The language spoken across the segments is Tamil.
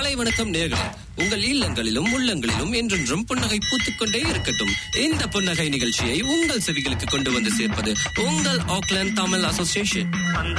காலை வணக்கம் நேர்களே உங்கள் இல்லங்களிலும் உள்ளங்களிலும் என்றென்றும் புன்னகை பூத்துக்கொண்டே இருக்கட்டும் இந்த புன்னகை நிகழ்ச்சியை உங்கள் செவிகளுக்கு கொண்டு வந்து சேர்ப்பது உங்கள் ஆக்லாந்து தமிழ் அசோசியேஷன்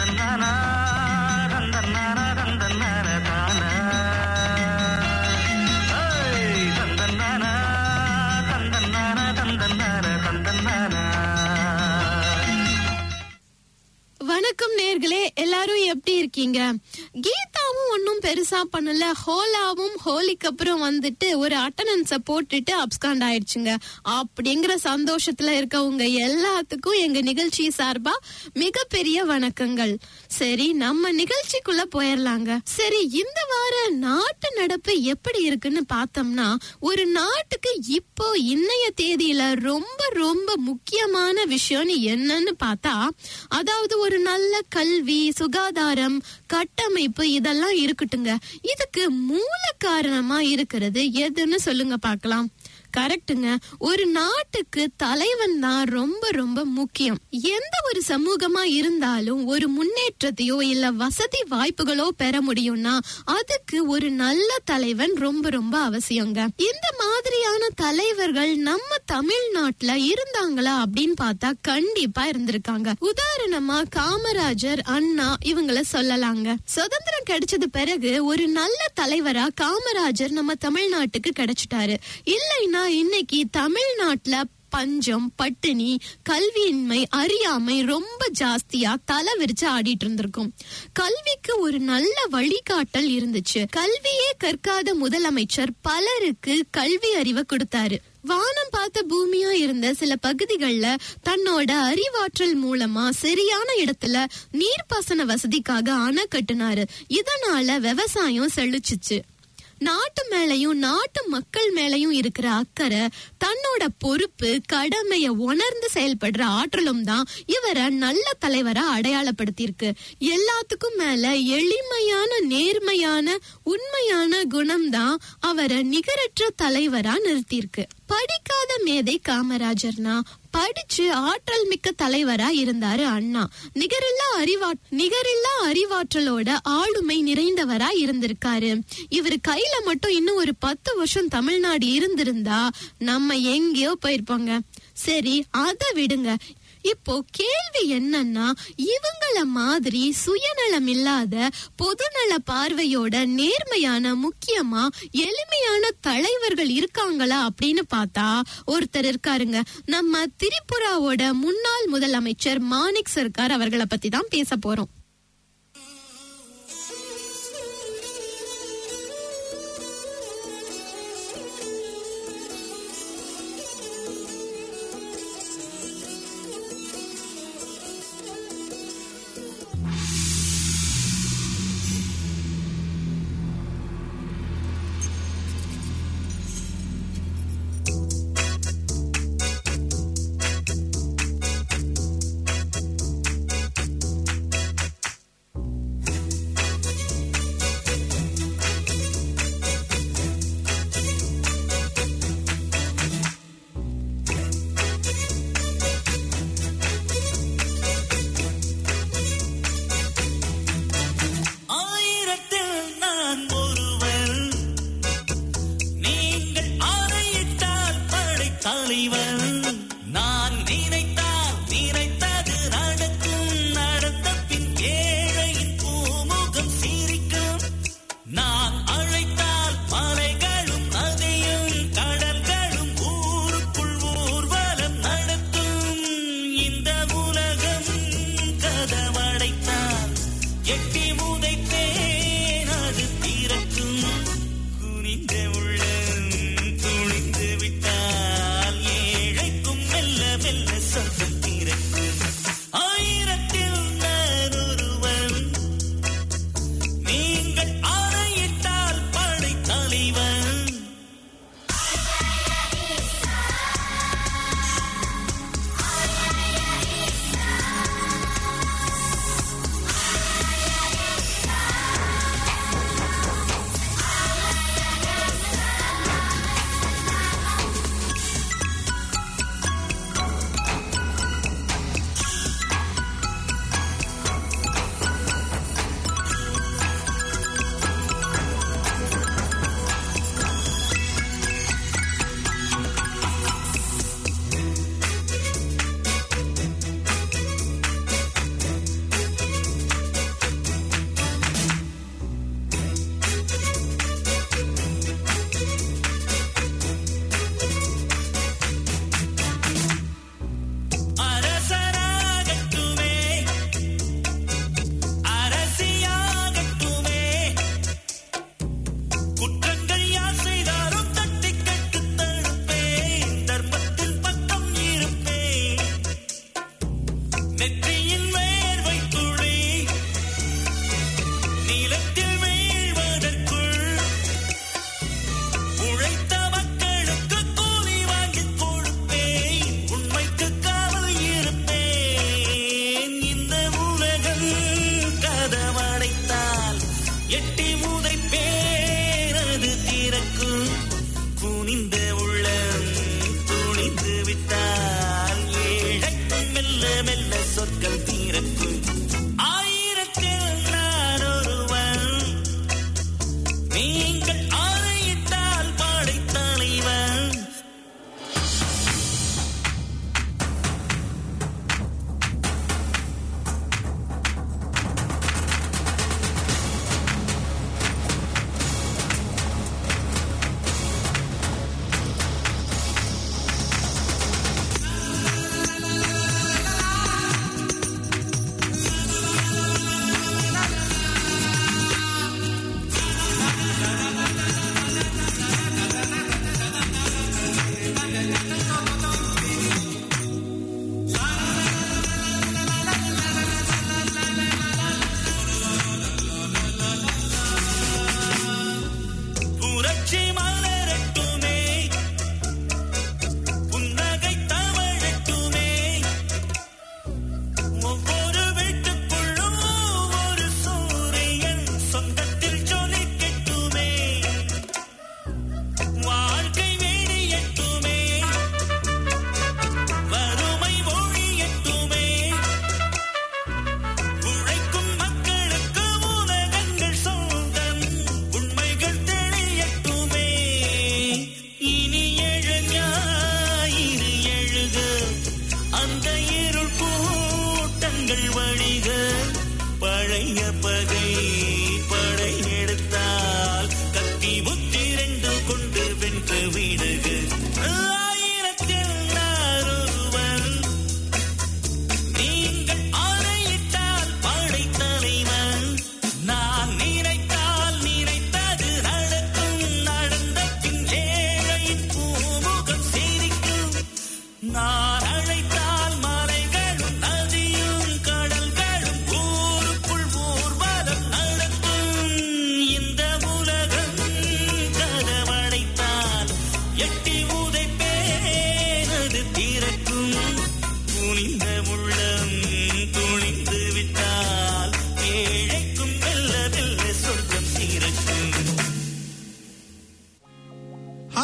வணக்கம் நேர்களே எல்லாரும் எப்படி இருக்கீங்க கீதாவும் ஒன்னும் பெருசா பண்ணல ஹோலாவும் ஹோலிக்கு அப்புறம் வந்துட்டு ஒரு அட்டனன்ஸ போட்டுட்டு அப்ஸ்காண்ட் ஆயிடுச்சுங்க அப்படிங்கிற சந்தோஷத்துல இருக்கவங்க எல்லாத்துக்கும் எங்க நிகழ்ச்சி சார்பா மிகப்பெரிய வணக்கங்கள் சரி நம்ம நிகழ்ச்சிக்குள்ள போயிடலாங்க சரி இந்த வார நாட்டு நடப்பு எப்படி இருக்குன்னு பார்த்தோம்னா ஒரு நாட்டுக்கு இப்போ இன்னைய தேதியில ரொம்ப ரொம்ப முக்கியமான விஷயம்னு என்னன்னு பார்த்தா அதாவது ஒரு நல்ல கல்வி சுகாதாரம் கட்டமைப்பு இதெல்லாம் இருக்கட்டுங்க இதுக்கு மூல காரணமா இருக்கிறது எதுன்னு சொல்லுங்க பார்க்கலாம் கரெக்ட்டுங்க ஒரு நாட்டுக்கு தலைவன் தான் ரொம்ப ரொம்ப முக்கியம் எந்த ஒரு சமூகமா இருந்தாலும் ஒரு முன்னேற்றத்தையோ இல்ல வசதி வாய்ப்புகளோ பெற முடியும்னா அதுக்கு ஒரு நல்ல தலைவன் ரொம்ப ரொம்ப அவசியங்க இந்த மாதிரியான தலைவர்கள் நம்ம தமிழ்நாட்டுல இருந்தாங்களா அப்படின்னு பார்த்தா கண்டிப்பா இருந்திருக்காங்க உதாரணமா காமராஜர் அண்ணா இவங்கள சொல்லலாங்க சுதந்திரம் கிடைச்சது பிறகு ஒரு நல்ல தலைவரா காமராஜர் நம்ம தமிழ்நாட்டுக்கு கிடைச்சிட்டாரு இல்லைன்னா இன்னைக்கு தமிழ்நாட்டுல பஞ்சம் பட்டினி கல்வியின்மை அறியாமை ரொம்ப ஜாஸ்தியா தலை விரிச்சு ஆடிட்டு இருந்திருக்கும் கல்விக்கு ஒரு நல்ல வழிகாட்டல் இருந்துச்சு கல்வியே கற்காத முதலமைச்சர் பலருக்கு கல்வி அறிவை கொடுத்தாரு வானம் பார்த்த பூமியா இருந்த சில பகுதிகள்ல தன்னோட அறிவாற்றல் மூலமா சரியான இடத்துல நீர்ப்பாசன வசதிக்காக அணை கட்டுனாரு இதனால விவசாயம் செழிச்சுச்சு நாட்டு மேலையும் நாட்டு மக்கள் மேலையும் இருக்கிற அக்கறை தன்னோட பொறுப்பு கடமைய உணர்ந்து செயல்படுற ஆற்றலும் தான் இவரை நல்ல தலைவரா அடையாளப்படுத்தியிருக்கு எல்லாத்துக்கும் மேல எளிமையான நேர்மையான உண்மையான குணம் தான் அவரை நிகரற்ற தலைவரா நிறுத்தியிருக்கு படிக்காத மேதை காமராஜர்னா படிச்சு ஆற்றல் மிக்க தலைவரா இருந்தாரு அண்ணா நிகரில்லா அறிவா நிகரில்லா அறிவாற்றலோட ஆளுமை நிறைந்தவரா இருந்திருக்காரு இவர் கையில மட்டும் இன்னும் ஒரு பத்து வருஷம் தமிழ்நாடு இருந்திருந்தா நம்ம எங்கேயோ போயிருப்போங்க சரி அதை விடுங்க இப்போ கேள்வி என்னன்னா இவங்கள மாதிரி சுயநலம் இல்லாத பொதுநல பார்வையோட நேர்மையான முக்கியமா எளிமையான தலைவர்கள் இருக்காங்களா அப்படின்னு பார்த்தா ஒருத்தர் இருக்காருங்க நம்ம திரிபுராவோட முன்னாள் முதலமைச்சர் மாணிக் சர்க்கார் அவர்களை பத்தி தான் பேச போறோம்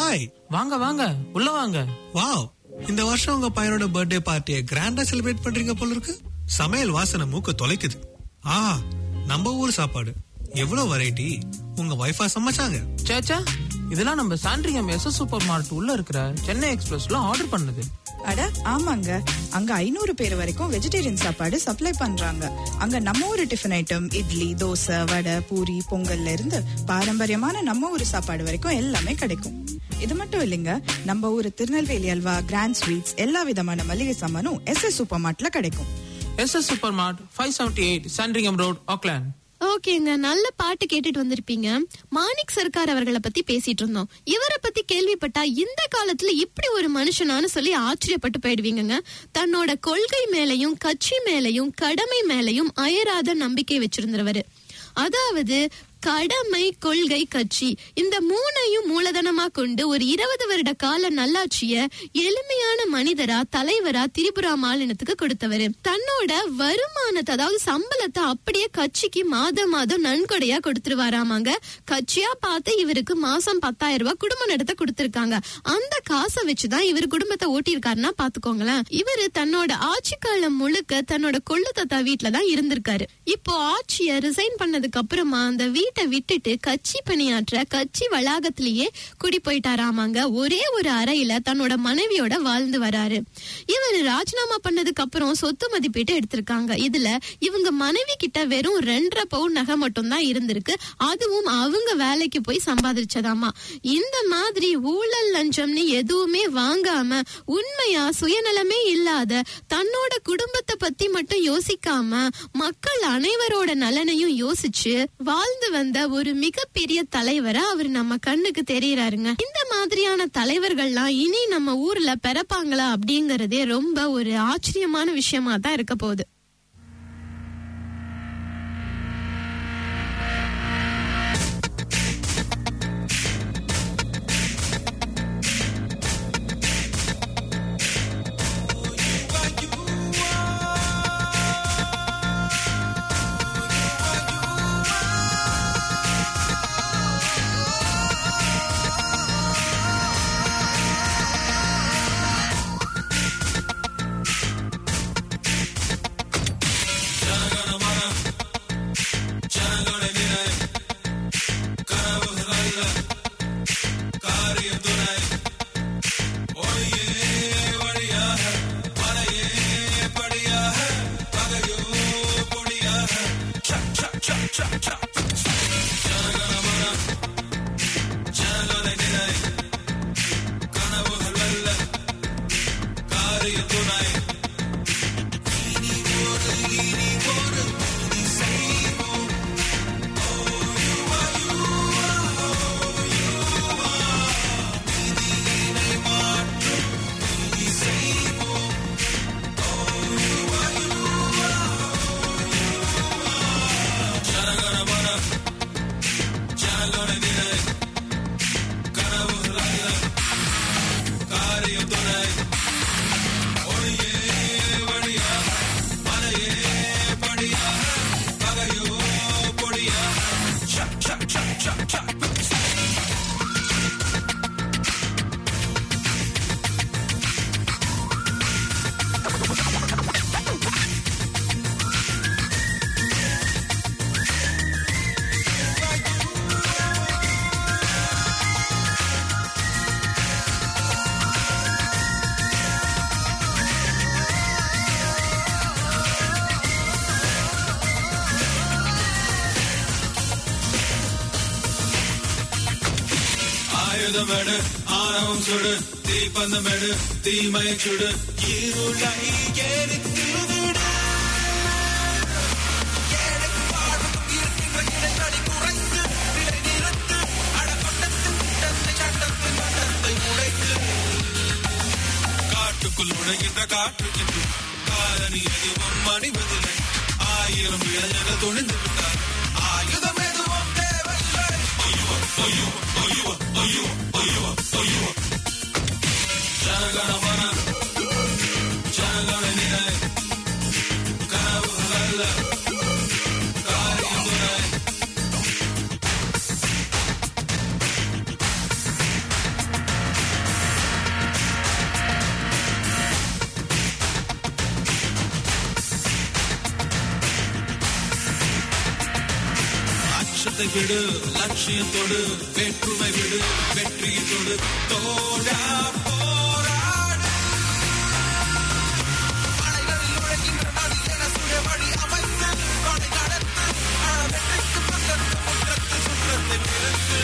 ஹாய் வாங்க வாங்க உள்ள வாங்க வாவ் இந்த வருஷம் உங்க பையனோட பர்த்டே பார்ட்டியை கிராண்டா செலிப்ரேட் பண்றீங்க போல இருக்கு சமையல் வாசனை மூக்க தொலைக்குது ஆ நம்ம ஊர் சாப்பாடு எவ்வளவு வெரைட்டி உங்க வைஃபா சமைச்சாங்க சேச்சா இதெல்லாம் நம்ம சாண்ட்ரியம் எஸ் சூப்பர் மார்ட் உள்ள இருக்கிற சென்னை எக்ஸ்பிரஸ்ல ஆர்டர் பண்ணது அட ஆமாங்க அங்க ஐநூறு பேர் வரைக்கும் வெஜிடேரியன் சாப்பாடு சப்ளை பண்றாங்க அங்க நம்ம ஊரு டிஃபன் ஐட்டம் இட்லி தோசை வடை பூரி பொங்கல்ல இருந்து பாரம்பரியமான நம்ம ஊரு சாப்பாடு வரைக்கும் எல்லாமே கிடைக்கும் இது மட்டும் இல்லைங்க நம்ம ஊரு திருநெல்வேலி அல்வா கிராண்ட் ஸ்வீட்ஸ் எல்லா விதமான மளிகை சாமானும் எஸ் எஸ் சூப்பர் மார்ட்ல கிடைக்கும் S S super mart five seventy eight Sandringham road Auckland ஓகேங்க நல்ல பாட்டு கேட்டுட்டு வந்திருப்பீங்க மாணிக் சர்க்கார் அவர்களை பத்தி பேசிட்டு இருந்தோம் இவரை பத்தி கேள்விப்பட்டா இந்த காலத்துல இப்படி ஒரு மனுஷனான்னு சொல்லி ஆச்சரியப்பட்டு போயிடுவீங்கங்க தன்னோட கொள்கை மேலையும் கட்சி மேலையும் கடமை மேலையும் அயராத நம்பிக்கை வச்சிருந்தவர் அதாவது கடமை கொள்கை கட்சி இந்த மூணையும் மூலதனமா கொண்டு ஒரு இருபது வருட கால நல்லாட்சிய எளிமையான மனிதரா தலைவரா திரிபுரா மாநிலத்துக்கு கொடுத்தவர் தன்னோட வருமானத்தை அதாவது சம்பளத்தை அப்படியே கட்சிக்கு மாதம் மாதம் நன்கொடையா கொடுத்துருவாராமாங்க கட்சியா பார்த்து இவருக்கு மாசம் பத்தாயிரம் ரூபாய் குடும்ப நடத்த கொடுத்திருக்காங்க அந்த காசை வச்சுதான் இவர் குடும்பத்தை ஓட்டியிருக்காருன்னா பாத்துக்கோங்களேன் இவரு தன்னோட ஆட்சி காலம் முழுக்க தன்னோட கொள்ளு தத்தா வீட்டுல தான் இருந்திருக்காரு இப்போ ஆட்சிய ரிசைன் பண்ணதுக்கு அப்புறமா அந்த வீட்டை விட்டுட்டு கட்சி பணியாற்ற கட்சி வளாகத்திலேயே குடி போயிட்டாராமாங்க ஒரே ஒரு அறையில தன்னோட மனைவியோட வாழ்ந்து வராரு இவர் ராஜினாமா பண்ணதுக்கு அப்புறம் சொத்து மதிப்பீட்டு எடுத்திருக்காங்க இதுல இவங்க மனைவி கிட்ட வெறும் ரெண்டரை பவுன் நகை மட்டும் தான் இருந்திருக்கு அதுவும் அவங்க வேலைக்கு போய் சம்பாதிச்சதாமா இந்த மாதிரி ஊழல் லஞ்சம்னு எதுவுமே வாங்காம உண்மையா சுயநலமே இல்லாத தன்னோட குடும்பத்தை பத்தி மட்டும் யோசிக்காம மக்கள் அனைவரோட நலனையும் யோசிச்சு வாழ்ந்து வந்த ஒரு மிகப்பெரிய தலைவரா அவர் நம்ம கண்ணுக்கு தெரியறாருங்க இந்த மாதிரியான தலைவர்கள்லாம் இனி நம்ம ஊர்ல பிறப்பாங்களா அப்படிங்கறதே ரொம்ப ஒரு ஆச்சரியமான விஷயமா தான் இருக்க போகுது ஆயுதமெடு ஆணவம் சுடு தீப்பந்தமெடு தீமை சுடு இருளை எரித்து விடு ஏழைக்கு வாழ்வுக்கும் இருக்கின்ற இடைவெளி குறைத்து நிலை நிறுத்து அடக்கொண்டத்தின் கூட்டத்தை சட்டத்தின் வட்டத்தை உடைத்து காட்டுக்குள் நுழைகின்ற காற்றுக்கின்று காலனி எதுவும் மணிவதில்லை ஆயிரம் இளைஞர்கள் துணிந்து விட்டார் ஆயுதம் எதுவும் தேவையில்லை ஐயோ ஐயோ ஐயோ ஐயோ ஐயோ ஐயோ ஜனகணமன ஜனகண நிலை கனவுகள் அல்ல காரியம் துணை பலத்தை விடு லட்சியத்தோடு வேற்றுமை விடு வெற்றியத்தோடு தோடா போராடு மலைகளில் நுழைகின்ற நதி என சுய வழி அமைத்து கொடை கடத்து வெற்றிக்கு பக்கத்து முற்றத்து சுற்றத்தை பிறந்து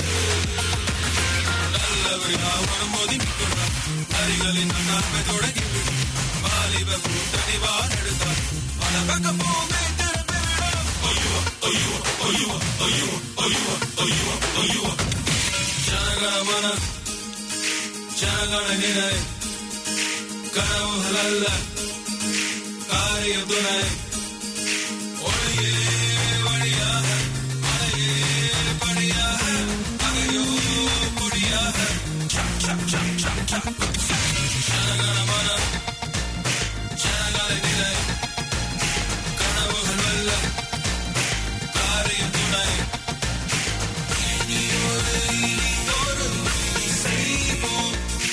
நல்லவர் யாவரும் ஒதுங்கிக்கொண்டார் நரிகளின் நன்மை தொடங்கிவிடும் வாலிப கூட்டணி வாரெடுத்தார் பல பக்கம் பூமி திரும்பிவிடும் ஐயோ ஐயோ ஐயோ ஐயோ ஐயோ ஐயோ ஐயோ ஜனகணமன ஜனகண நினை கனவுகள் அல்ல காரிய துணை ஒளியே வழியாக மலையே படியாக அகையோ பொடியாக சக் சக் சக் சக் சக் ஜனகணமன ஜனகண நினை கனவுகள் அல்ல காரிய துணை இனியொரு இனியொரு செய்வோம்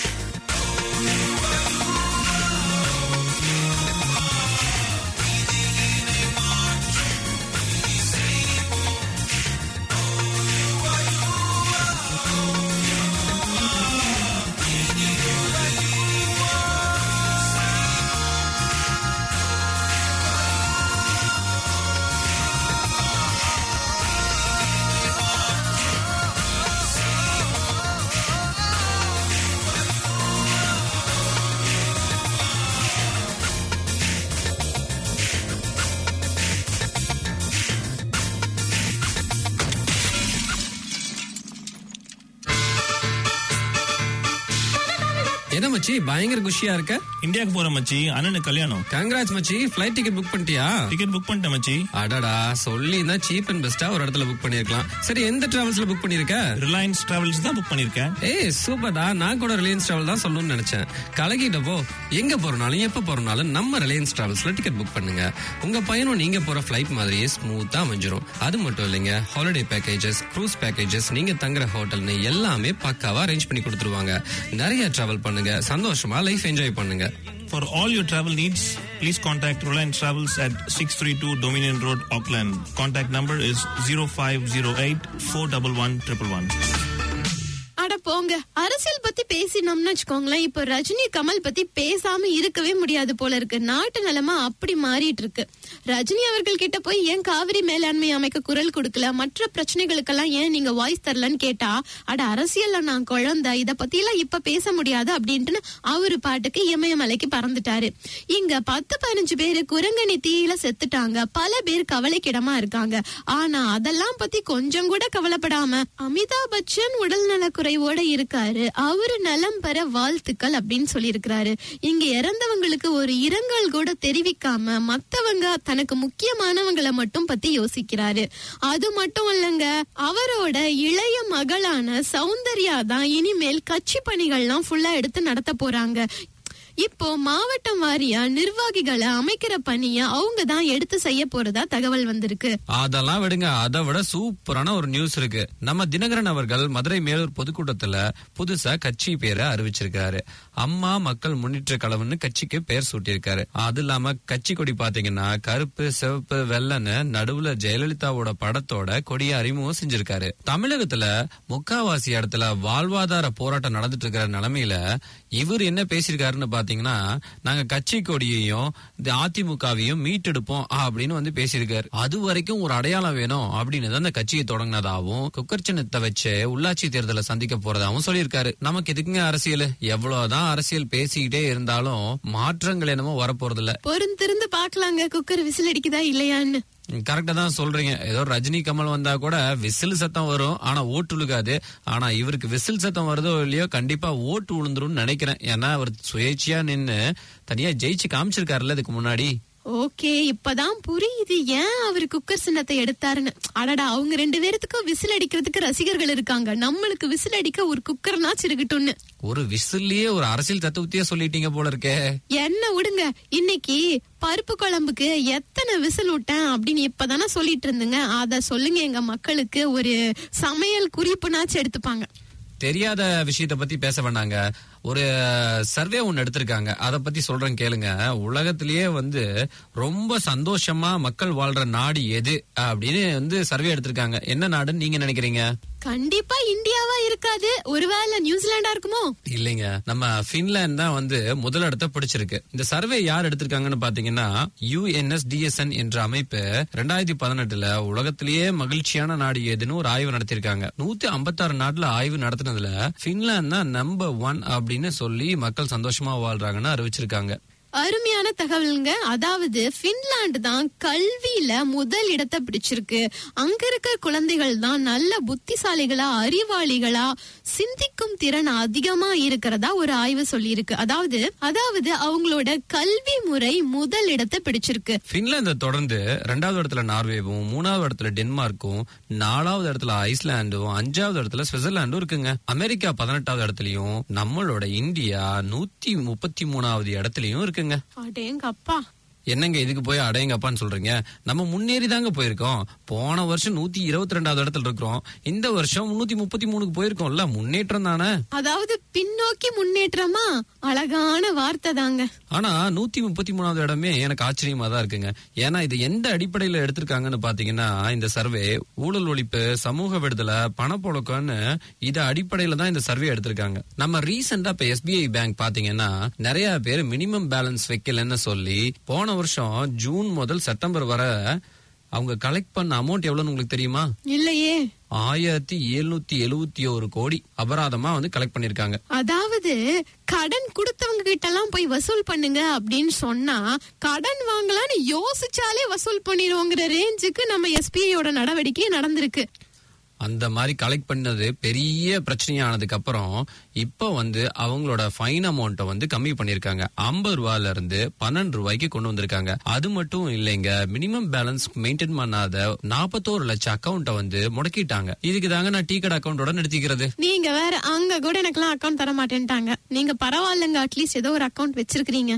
என்ன மச்சி பயங்கர குஷியா இருக்க இந்தியாவுக்கு போற மச்சி அண்ணனுக்கு கல்யாணம் கங்கராஜ் மச்சி ஃபிளைட் டிக்கெட் புக் பண்ணிட்டியா டிக்கெட் புக் பண்ணிட்டேன் மச்சி அடடா சொல்லி தான் சீப் அண்ட் பெஸ்டா ஒரு இடத்துல புக் பண்ணிருக்கலாம் சரி எந்த டிராவல்ஸ்ல புக் பண்ணிருக்க ரிலையன்ஸ் டிராவல்ஸ் தான் புக் பண்ணிருக்கேன் ஏய் சூப்பர்டா நான் கூட ரிலையன்ஸ் டிராவல் தான் சொல்லணும்னு நினைச்சேன் கலகிட்டப்போ எங்க போறனாலும் எப்ப போறனாலும் நம்ம ரிலையன்ஸ் டிராவல்ஸ்ல டிக்கெட் புக் பண்ணுங்க உங்க பையனும் நீங்க போற ஃபிளைட் மாதிரியே ஸ்மூத்தா அமைஞ்சிரும் அது மட்டும் இல்லைங்க ஹாலிடே பேக்கேஜஸ் க்ரூஸ் பேக்கேஜஸ் நீங்க தங்குற ஹோட்டல்னு எல்லாமே பக்காவா அரேஞ்ச் பண்ணி கொடுத்துருவாங்க நிறைய டிராவல் பண்ணுங்க சந்தோஷமா லைஃப் என்ஜாய் பண்ணுங்க For all your travel needs, please contact Reliance Travels at 632 Dominion Road, Auckland. Contact number is 0508 411 111. அட போங்க அரசியல் பத்தி பேசினோம்னு வச்சுக்கோங்களேன் இப்ப ரஜினி கமல் பத்தி பேசாம இருக்கவே முடியாது போல இருக்கு நாட்டு நிலைமை அப்படி மாறிட்டு இருக்கு ரஜினி அவர்கள் கிட்ட போய் ஏன் காவிரி மேலாண்மை அமைக்க குரல் கொடுக்கல மற்ற பிரச்சனைகளுக்கெல்லாம் ஏன் நீங்க வாய்ஸ் தரலன்னு கேட்டா அட அரசியல்ல நான் குழந்தை இத பத்தி எல்லாம் இப்ப பேச முடியாது அப்படின்ட்டு அவரு பாட்டுக்கு இமயமலைக்கு பறந்துட்டாரு இங்க பத்து பதினஞ்சு பேரு குரங்கணி தீயில செத்துட்டாங்க பல பேர் கவலைக்கிடமா இருக்காங்க ஆனா அதெல்லாம் பத்தி கொஞ்சம் கூட கவலைப்படாம அமிதாப் பச்சன் உடல்நல குறைவோட இருக்காரு அவரு நலம் பெற வாழ்த்துக்கள் அப்படின்னு சொல்லியிருக்கிறாரு இங்க இறந்தவங்களுக்கு ஒரு இரங்கல் கூட தெரிவிக்காம மத்தவங்க தனக்கு முக்கியமானவங்களை மட்டும் பத்தி யோசிக்கிறாரு அது மட்டும் இல்லைங்க அவரோட இளைய மகளான சௌந்தர்யா தான் இனிமேல் கட்சி பணிகள்லாம் ஃபுல்லா எடுத்து நடத்த போறாங்க இப்போ மாவட்டம் வாரியா நிர்வாகிகளை அமைக்கிற பணிய அவங்க தான் எடுத்து செய்ய போறதா தகவல் வந்திருக்கு அதெல்லாம் விடுங்க அதை விட சூப்பரான ஒரு நியூஸ் இருக்கு நம்ம தினகரன் அவர்கள் மதுரை மேலூர் பொதுக்கூட்டத்துல புதுசா கட்சி பேரை அறிவிச்சிருக்காரு அம்மா மக்கள் முன்னேற்ற கழகம்னு கட்சிக்கு பேர் சூட்டியிருக்காரு அது இல்லாம கட்சி கொடி பாத்தீங்கன்னா கருப்பு சிவப்பு வெள்ளன்னு நடுவுல ஜெயலலிதாவோட படத்தோட கொடியை அறிமுகம் செஞ்சிருக்காரு தமிழகத்துல முக்காவாசி இடத்துல வாழ்வாதார போராட்டம் நடந்துட்டு இருக்கிற நிலைமையில இவர் என்ன பேசியிருக்காருன்னு பாத்தீங்கன்னா நாங்க கட்சி கொடியையும் இந்த அதிமுகவையும் மீட்டெடுப்போம் அப்படின்னு வந்து பேசியிருக்காரு அது வரைக்கும் ஒரு அடையாளம் வேணும் அப்படின்னு தான் இந்த கட்சியை தொடங்கினதாவும் குக்கர் சின்னத்தை வச்சு உள்ளாட்சி தேர்தலை சந்திக்க போறதாவும் சொல்லியிருக்காரு நமக்கு எதுக்குங்க அரசியல் எவ்வளவுதான் அரசியல் பேசிக்கிட்டே இருந்தாலும் மாற்றங்கள் என்னமோ வரப்போறது இல்ல பொறுத்திருந்து பாக்கலாங்க குக்கர் விசில் அடிக்குதா இல்லையான்னு கரெக்டா தான் சொல்றீங்க ஏதோ ரஜினி கமல் வந்தா கூட விசில் சத்தம் வரும் ஆனா ஓட்டு விழுகாது ஆனா இவருக்கு விசில் சத்தம் வருதோ இல்லையோ கண்டிப்பா ஓட்டு விழுந்துரும்னு நினைக்கிறேன் ஏன்னா அவர் சுயேட்சையா நின்னு தனியா ஜெயிச்சு காமிச்சிருக்காருல்ல இதுக்கு முன்னாடி ஓகே இப்பதான் புரியுது ஏன் அவர் குக்கர் சின்னத்தை எடுத்தாருன்னு அடடா அவங்க ரெண்டு பேர்த்துக்கும் விசில் அடிக்கிறதுக்கு ரசிகர்கள் இருக்காங்க நம்மளுக்கு விசில் அடிக்க ஒரு குக்கர்னாச்சும் இருக்கட்டும்னு ஒரு விசில்லயே ஒரு அரசியல் தத்துவத்தையே சொல்லிட்டீங்க போல இருக்கே என்ன விடுங்க இன்னைக்கு பருப்பு குழம்புக்கு எத்தனை விசில் விட்டேன் அப்படின்னு இப்பதானே சொல்லிட்டு இருந்துங்க அத சொல்லுங்க எங்க மக்களுக்கு ஒரு சமையல் குறிப்புனாச்சும் எடுத்துப்பாங்க தெரியாத விஷயத்த பத்தி பேச வேண்டாங்க ஒரு சர்வே ஒன்னு எடுத்திருக்காங்க அத பத்தி சொல்றேன் கேளுங்க உலகத்திலேயே வந்து ரொம்ப சந்தோஷமா மக்கள் வாழ்ற நாடு எது அப்படின்னு வந்து சர்வே எடுத்திருக்காங்க என்ன நாடுன்னு நீங்க நினைக்கிறீங்க கண்டிப்பா இந்தியாவா இருக்காது ஒருவேளை நியூசிலாண்டா இருக்குமோ இல்லைங்க நம்ம பின்லாந்து தான் வந்து முதல் இடத்தை பிடிச்சிருக்கு இந்த சர்வே யார் எடுத்திருக்காங்கன்னு பாத்தீங்கன்னா யுஎன்எஸ்டிஎஸ்என் என்ற அமைப்பு ரெண்டாயிரத்தி பதினெட்டுல உலகத்திலேயே மகிழ்ச்சியான நாடு எதுன்னு ஒரு ஆய்வு நடத்திருக்காங்க நூத்தி ஐம்பத்தாறு நாட்டுல ஆய்வு நடத்தினதுல பின்லாந்து தான் நம்பர் ஒன் அப்படின்னு சொல்லி மக்கள் சந்தோஷமா வாழ்றாங்கன்னு அறிவிச்சிருக்காங்க அருமையான தகவலுங்க அதாவது பின்லாந்து தான் கல்வியில முதல் இடத்தை பிடிச்சிருக்கு அங்க இருக்க குழந்தைகள் தான் நல்ல புத்திசாலிகளா அறிவாளிகளா சிந்திக்கும் திறன் அதிகமா இருக்கிறதா ஒரு ஆய்வு சொல்லியிருக்கு அதாவது அதாவது அவங்களோட கல்வி முறை முதல் இடத்தை பிடிச்சிருக்கு பின்லாந்தை தொடர்ந்து ரெண்டாவது இடத்துல நார்வேவும் மூணாவது இடத்துல டென்மார்க்கும் நாலாவது இடத்துல ஐஸ்லாண்டும் அஞ்சாவது இடத்துல சுவிட்சர்லாண்டும் இருக்குங்க அமெரிக்கா பதினெட்டாவது இடத்துலயும் நம்மளோட இந்தியா நூத்தி முப்பத்தி மூணாவது இடத்துலயும் இருக்குங்க அடேங்க அப்பா என்னங்க இதுக்கு போய் அடையங்கப்பான்னு சொல்றீங்க நம்ம முன்னேறி தாங்க போயிருக்கோம் போன வருஷம் நூத்தி இருபத்தி ரெண்டாவது இடத்துல இருக்கிறோம் இந்த வருஷம் முன்னூத்தி முப்பத்தி மூணுக்கு போயிருக்கோம்ல முன்னேற்றம் தானே அதாவது பின்னோக்கி முன்னேற்றமா அழகான வார்த்தை தாங்க ஆனா நூத்தி முப்பத்தி மூணாவது இடமே எனக்கு ஆச்சரியமா தான் இருக்குங்க ஏன்னா இது எந்த அடிப்படையில எடுத்திருக்காங்கன்னு பாத்தீங்கன்னா இந்த சர்வே ஊழல் ஒழிப்பு சமூக விடுதலை பணப்புழக்கம்னு இது அடிப்படையில தான் இந்த சர்வே எடுத்திருக்காங்க நம்ம ரீசெண்டா இப்ப எஸ்பிஐ பேங்க் பாத்தீங்கன்னா நிறைய பேர் மினிமம் பேலன்ஸ் வைக்கலன்னு சொல்லி போன வருஷம் ஜூன் முதல் செப்டம்பர் வரை அவங்க கலெக்ட் பண்ண அமௌண்ட் எவ்வளவுன்னு உங்களுக்கு தெரியுமா இல்லையே ஆயிரத்தி எழுநூத்தி எழுவத்தி ஒரு கோடி அபராதமா வந்து கலெக்ட் பண்ணிருக்காங்க அதாவது கடன் கொடுத்தவங்க கிட்ட எல்லாம் போய் வசூல் பண்ணுங்க அப்படின்னு சொன்னா கடன் வாங்கலாம்னு யோசிச்சாலே வசூல் பண்ணிடுவோங்கிற ரேஞ்சுக்கு நம்ம எஸ்பிஐயோட நடவடிக்கை நடந்திருக்கு அந்த மாதிரி கலெக்ட் பண்ணது பெரிய பிரச்சனையானதுக்கு அப்புறம் இப்போ வந்து அவங்களோட ஃபைன் அமௌண்ட்டை வந்து கம்மி பண்ணிருக்காங்க ஐம்பது ரூபாயில இருந்து பன்னெண்டு ரூபாய்க்கு கொண்டு வந்திருக்காங்க அது மட்டும் இல்லைங்க மினிமம் பேலன்ஸ் மெயின்டைன் பண்ணாத நாற்பத்தோரு லட்சம் அக்கௌண்ட்டை வந்து முடக்கிட்டாங்க இதுக்கு தாங்க நான் டீ கடை அக்கௌண்டோட நிறுத்திக்கிறது நீங்க வேற அங்க கூட எனக்கெல்லாம் அக்கௌண்ட் தர மாட்டேன்ட்டாங்க நீங்க பரவாயில்லைங்க அட்லீஸ்ட் ஏதோ ஒரு அக்கௌண்ட் வச்சிருக்கீங்க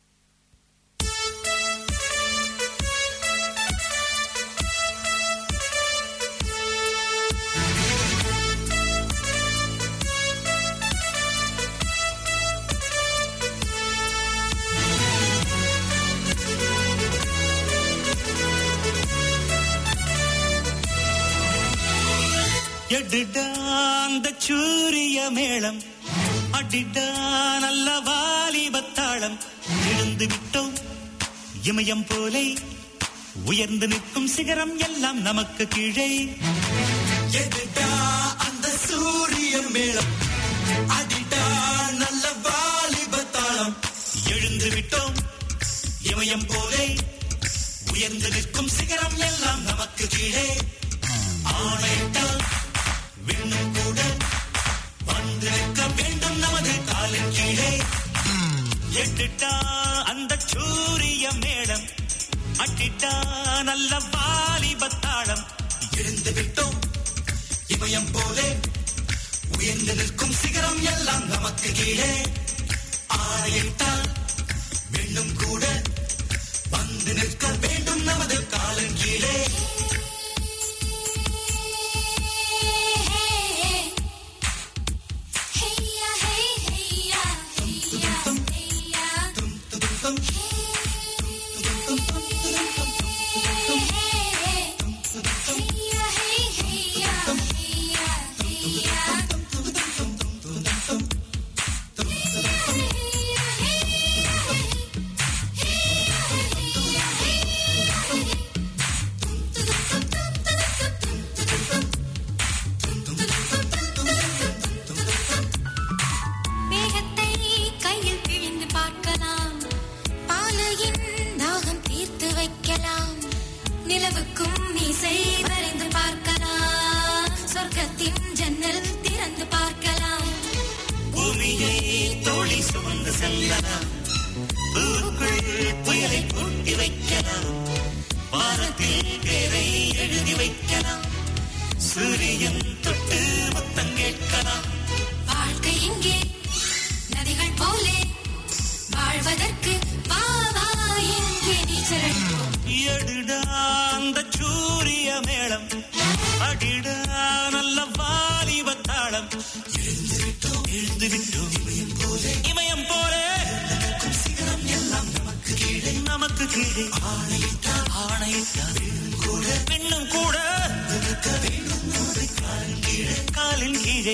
எடுடா அந்த சூரிய மேளம் அடிடா நல்ல வாலிபத்தாளம் எழுந்து விட்டோம் இமயம் போலே உயர்ந்து நிற்கும் சிகரம் எல்லாம் நமக்கு கீழே எதுடா அந்த சூரிய மேளம் அடிடா நல்ல வாலிப தாளம் எழுந்து விட்டோம் இமயம் போலே உயர்ந்து நிற்கும் சிகரம் எல்லாம் நமக்கு கீழே ஆணையிட்டால் விண்ணும் கூட வந்து நிற்க வேண்டும் நமது காலின் கீழே எட்டுட்டா அந்த சூரிய மேளம் அட்டிட்டா நல்ல வாலிபத்தாளம் எழுந்து விட்டோம் இமயம் போலே உயர்ந்து நிற்கும் சிகரம் எல்லாம் நமக்கு கீழே ஆணையிட்டால் வெண்ணும் கூட வந்து நிற்க வேண்டும் நமது காலின் கீழே மேகத்தை கையில் பிழிந்து பார்க்கலாம் பாலையின் தாகம் தீர்த்து வைக்கலாம் நிலவுக்கும் மீசை வரைந்து பார்க்கலாம் சொர்க்கத்தின் ஜன்னல் திறந்து பார்க்கலாம் பூமியை தோழி சுமந்து செல்லலாம் பூவுக்குள் புயலை பூட்டி வைக்கலாம் வானத்தில் பேரை எழுதி வைக்கலாம் சூரியன் தொட்டு முத்தம் கேட்கலாம் வாழ்க்கை இங்கே நதிகள் போலே வாழ்வதற்கு வா வா இங்கே நீச்சல் அடிப்போம். எடுடா அந்த சூரிய மேளம் அடிடா நல்ல வாலிபத்தாளம் எழுந்து விட்டோம் விழுந்து விட்டோம் இமயம் போல இமயம் போல சிகரம் எல்லாம் நமக்கு கீழே நமக்கு கீழே ஆணையிட்டார் ஆணையிட்டார் கூட பெண்ணும் கூட வேண்டும் நமது காலின் கீழே காலின் கீழே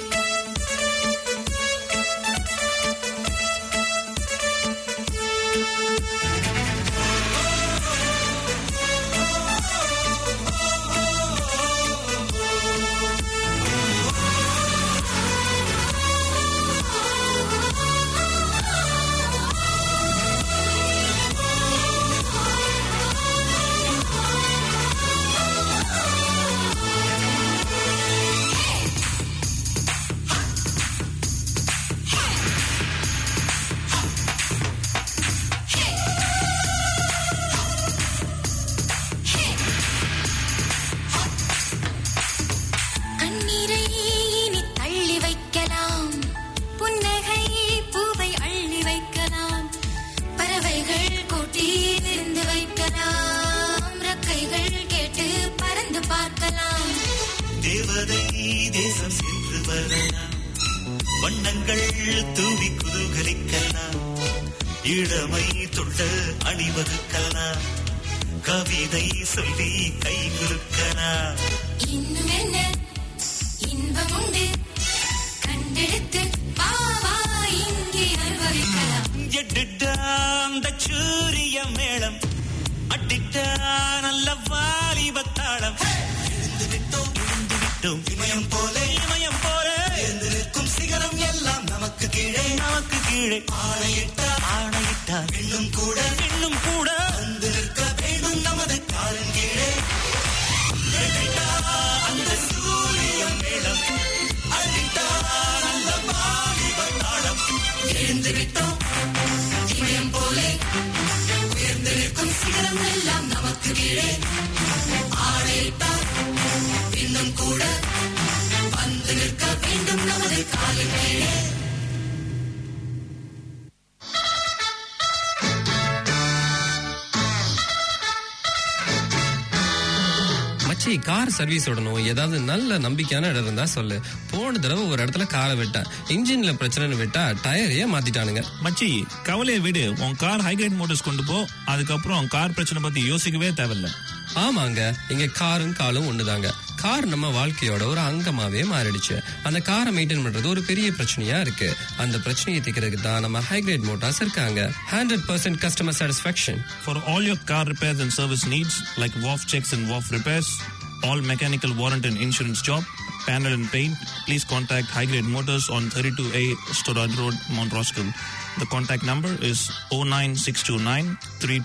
கண்ணீரை இனி தள்ளி வைக்கலாம் புன்னகை பூவை அள்ளி வைக்கலாம் பறவைகள் கூட்டில் இருந்து வைக்கலாம் ரக்கைகள் கேட்டு பறந்து பார்க்கலாம் தேவதை தேசம் சென்று வரலாம் வண்ணங்கள் தூவி குதூகலிக்கலாம் இளமை தொட்ட அணிவகுக்கலாம் கவிதை சொல்லி கை குலுக்கலாம் இன்னும் என்ன இன்பம் உண்டு கண்டெடுத்து வா வா இங்கே அனுபவிக்கலாம் எட்டுட்டா அந்த சூரிய மேளம் அட்டிட்டா நல்ல வாலிபத்தாளம் எழுந்து விட்டோம் எழுந்து விட்டோம் இமயம் போல இமயம் போல எழுந்து நிற்கும் சிகரம் எல்லாம் நமக்கு கீழே நமக்கு கீழே ஆணையிட்டார் ஆணையிட்டார் இன்னும் கூட இன்னும் கூட வந்து நிற்க வேண்டும் நமது காலின் கீழே எட்டிட்டா அந்த சூரிய மேளம் அட்டிட்டா நல்ல வாலிபத்தாளம் எழுந்து விட்டோம் இமயம் போலே உயர்ந்து நிற்கும் சிகரம் எல்லாம் நமக்கு கீழே ஆணையிட்டார் இன்னும் கூட வந்து நிற்க வேண்டும் நமது காலின் கீழே மச்சி கார் சர்வீஸ் விடணும் ஏதாவது நல்ல நம்பிக்கையான இடம் இருந்தா சொல்லு போன தடவை ஒரு இடத்துல காரை விட்டேன் இன்ஜின்ல பிரச்சனைன்னு விட்டா டயரையே மாத்திட்டானுங்க மச்சி கவலையை விடு உன் கார் ஹைகிரேட் மோட்டர்ஸ் கொண்டு போ அதுக்கப்புறம் கார் பிரச்சனை பத்தி யோசிக்கவே தேவையில்ல ஆமாங்க இங்க காரும் காலும் ஒண்ணுதாங்க கார் நம்ம வாழ்க்கையோட ஒரு அங்கமாவே மாறிடுச்சு அந்த காரை மெயின்டைன் பண்றது ஒரு பெரிய பிரச்சனையா இருக்கு அந்த பிரச்சனையை தீர்க்கிறதுக்கு தான் நம்ம ஹைகிரேட் மோட்டார்ஸ் இருக்காங்க hundred percent customer satisfaction For all your car repairs and service needs, like WAF checks and WAF repairs, all mechanical warrant and insurance job, panel and paint, please contact High Grade Motors on 32A Storad Road, Mount Roskill. The contact number is 09629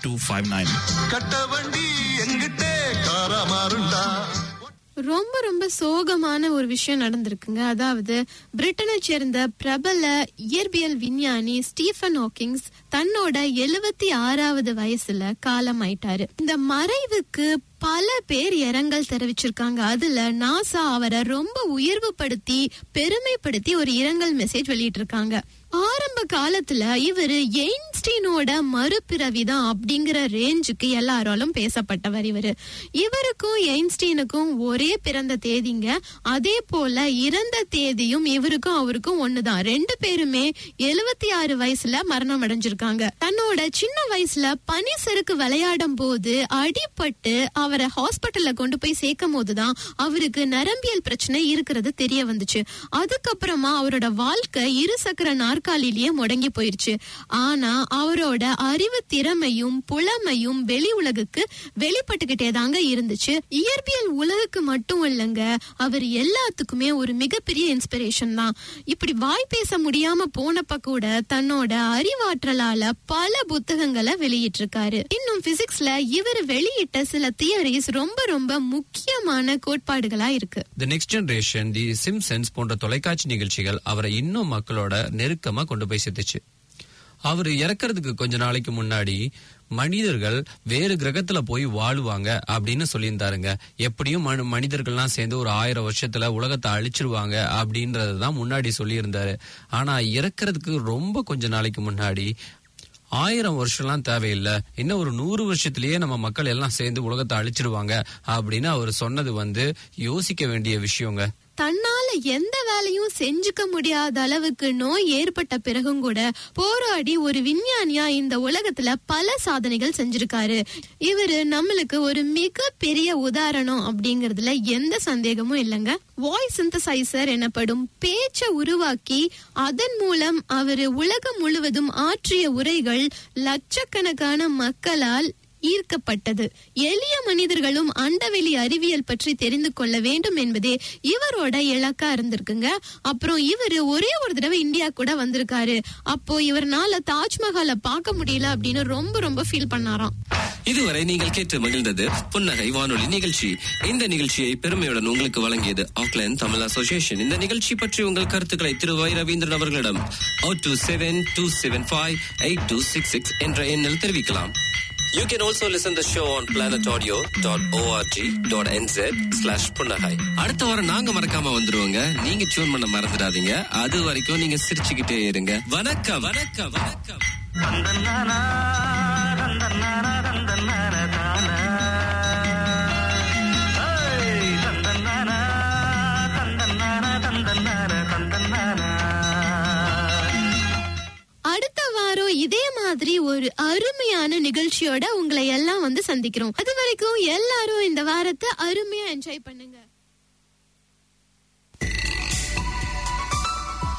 3259. கட்ட வண்டி எங்கிட்டே காரா மாறுண்டா ரொம்ப ரொம்ப சோகமான ஒரு விஷயம் நடந்திருக்குங்க அதாவது பிரிட்டனை சேர்ந்த பிரபல இயற்பியல் விஞ்ஞானி ஸ்டீஃபன் ஹாக்கிங்ஸ் தன்னோட எழுவத்தி ஆறாவது வயசுல காலமாயிட்டாரு இந்த மறைவுக்கு பல பேர் இரங்கல் தெரிவிச்சிருக்காங்க அதுல நாசா அவரை ரொம்ப உயர்வுபடுத்தி பெருமைப்படுத்தி ஒரு இரங்கல் மெசேஜ் வெளியிட்டிருக்காங்க ஆரம்ப காலத்துல இவரு எயின்ஸ்டீனோட மறுபிறவிதான் அப்படிங்கிற ரேஞ்சுக்கு எல்லாராலும் பேசப்பட்டவர் இவரு இவருக்கும் எயின்ஸ்டீனுக்கும் ஒரே பிறந்த தேதிங்க அதே போல இறந்த தேதியும் இவருக்கும் அவருக்கும் ஒண்ணுதான் ரெண்டு பேருமே எழுவத்தி ஆறு வயசுல மரணம் அடைஞ்சிருக்காங்க தன்னோட சின்ன வயசுல பனி செருக்கு விளையாடும் போது அடிபட்டு அவரை ஹாஸ்பிட்டல்ல கொண்டு போய் சேர்க்கும் போதுதான் அவருக்கு நரம்பியல் பிரச்சனை இருக்கிறது தெரிய வந்துச்சு அதுக்கப்புறமா அவரோட வாழ்க்கை இருசக்கர நாற்காலிலேயே முடங்கி போயிருச்சு ஆனா அவரோட அறிவு திறமையும் புலமையும் வெளி உலகுக்கு வெளிப்பட்டுக்கிட்டே தாங்க இருந்துச்சு இயற்பியல் உலகுக்கு மட்டும் இல்லைங்க அவர் எல்லாத்துக்குமே ஒரு மிகப்பெரிய இன்ஸ்பிரேஷன் தான் இப்படி வாய் பேச முடியாம போனப்ப கூட தன்னோட அறிவாற்றலால பல புத்தகங்களை வெளியிட்டிருக்காரு இன்னும் பிசிக்ஸ்ல இவர் வெளியிட்ட சில தியரிஸ் ரொம்ப ரொம்ப முக்கியமான கோட்பாடுகளா இருக்கு the next generation the Simpsons போன்ற தொலைக்காட்சி நிகழ்ச்சிகள் அவரை இன்னும் மக்களோட நெருக்கமா கொண்டு போய் சேர்த்துச்சு அவர் இறக்கறதுக்கு கொஞ்ச நாளைக்கு முன்னாடி மனிதர்கள் வேறு கிரகத்துல போய் வாழுவாங்க அப்படின்னு சொல்லியிருந்தாருங்க எப்படியும் மனு- மனிதர்கள்லாம் சேர்ந்து ஒரு ஆயிரம் வருஷத்துல உலகத்தை அழிச்சிருவாங்க அப்படின்றதுதான் முன்னாடி சொல்லியிருந்தாரு ஆனா இறக்கறதுக்கு ரொம்ப கொஞ்ச நாளைக்கு முன்னாடி ஆயிரம் வருஷம்லாம் தேவையில்லை இன்னும் ஒரு நூறு வருஷத்திலேயே நம்ம மக்கள் எல்லாம் சேர்ந்து உலகத்தை அழிச்சிருவாங்க அப்படின்னு அவர் சொன்னது வந்து யோசிக்க வேண்டிய விஷயங்க தன்னால எந்த வேலையும் செஞ்சுக்க முடியாத அளவுக்கு நோய் ஏற்பட்ட பிறகும் கூட போராடி ஒரு விஞ்ஞானியா இந்த உலகத்துல பல சாதனைகள் செஞ்சிருக்காரு இவரு நம்மளுக்கு ஒரு மிக பெரிய உதாரணம் அப்படிங்கறதுல எந்த சந்தேகமும் இல்லைங்க வாய்ஸ் சிந்தசைசர் எனப்படும் பேச்சை உருவாக்கி அதன் மூலம் அவரு உலகம் முழுவதும் ஆற்றிய உரைகள் லட்சக்கணக்கான மக்களால் ஈர்க்கப்பட்டது எளிய மனிதர்களும் அண்டவெளி அறிவியல் பற்றி தெரிந்து கொள்ள வேண்டும் என்பதே இவரோட இலக்கா இருந்திருக்குங்க அப்புறம் இவரு ஒரே ஒரு தடவை இந்தியா கூட வந்திருக்காரு அப்போ இவர்னால தாஜ்மஹாலை பார்க்க முடியல அப்படின்னு ரொம்ப ரொம்ப ஃபீல் பண்ணாராம் இதுவரை நீங்கள் கேட்டு மகிழ்ந்தது புன்னகை வானொலி நிகழ்ச்சி இந்த நிகழ்ச்சியை பெருமையுடன் உங்களுக்கு வழங்கியது ஆக்லாந்து தமிழ் அசோசியேஷன் இந்த நிகழ்ச்சி பற்றி உங்கள் கருத்துக்களை திரு வை ரவீந்திரன் அவர்களிடம் O two seven two seven five eight two six six என்ற எண்ணில் தெரிவிக்கலாம் You can also listen the show on planetaudio.org.nz slash புன்னகை அடுத்த வாரம் நாங்க மறக்காம வந்துருவோங்க நீங்க டியூன் பண்ண மறந்துடாதீங்க அது வரைக்கும் நீங்க சிரிச்சுக்கிட்டே இருங்க வணக்கம் வணக்கம் வணக்கம் அடுத்த வாரம் இதே மாதிரி ஒரு அருமையான நிகழ்ச்சியோட உங்களை எல்லாம் வந்து சந்திக்கிறோம் அது வரைக்கும் எல்லாரும் இந்த வாரத்தை அருமையா என்ஜாய் பண்ணுங்க